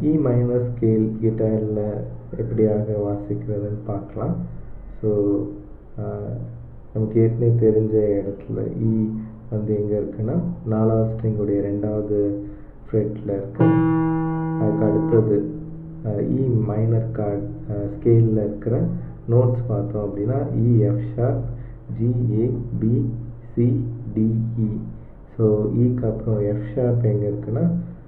இ minor scale கிட்டாரில் எப்படியாக வாசிக்கிறதுன்னு பார்க்கலாம் so நமக்கு ஏற்கனவே தெரிஞ்ச இடத்துல இ வந்து எங்கே இருக்குன்னா நாலாவது ஸ்ட்ரிங்குடைய ரெண்டாவது ஃப்ரெட்டில் இருக்கு அதுக்கு அடுத்தது இ மைனர் கார்ட் ஸ்கேலில் இருக்கிற நோட்ஸ் பார்த்தோம் அப்படின்னா E F sharp G A B C D E so இக்கு அப்புறம் எஃப் ஷார்ப் எங்கே இருக்குன்னா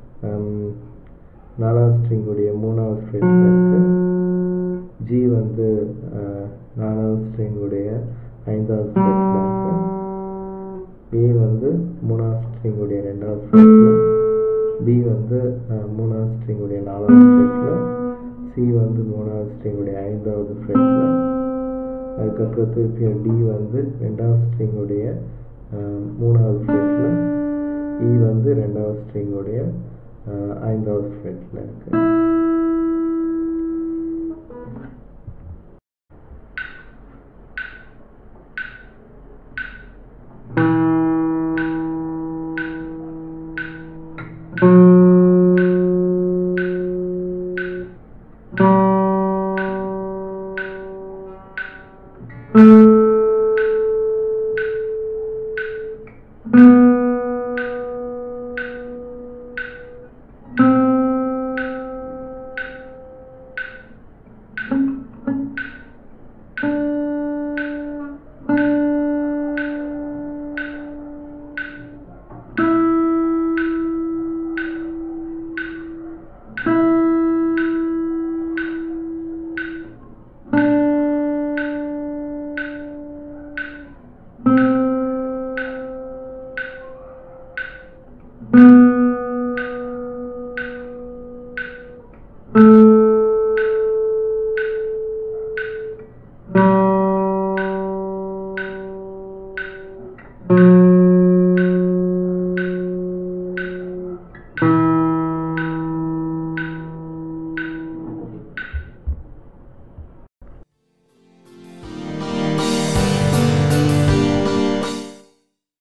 நாலாவது ஸ்ட்ரிங்குடைய மூணாவது ஃப்ரெட்டில் இருக்குது ஜி வந்து நாலாவது ஸ்ட்ரிங்குடைய ஐந்தாவது ஃப்ரெட்டில் இருக்கு ஏ வந்து மூணாவது ஸ்ட்ரிங்குடைய ரெண்டாவது ஃப்ரெட்டில் பி வந்து மூணாவது ஸ்ட்ரிங்குடைய நாலாவது ஃப்ரெட்டில் சி வந்து மூணாவது ஸ்ட்ரிங்குடைய ஐந்தாவது ஃப்ரெட்டில் அதுக்கப்புறம் திருப்பியும் டி வந்து ரெண்டாவது ஸ்ட்ரிங்குடைய மூணாவது ஃப்ரெட்டில் இ வந்து ரெண்டாவது ஸ்ட்ரிங்குடைய ஐந்தாவது ஃப்ரெட்டில் இருக்குது thank you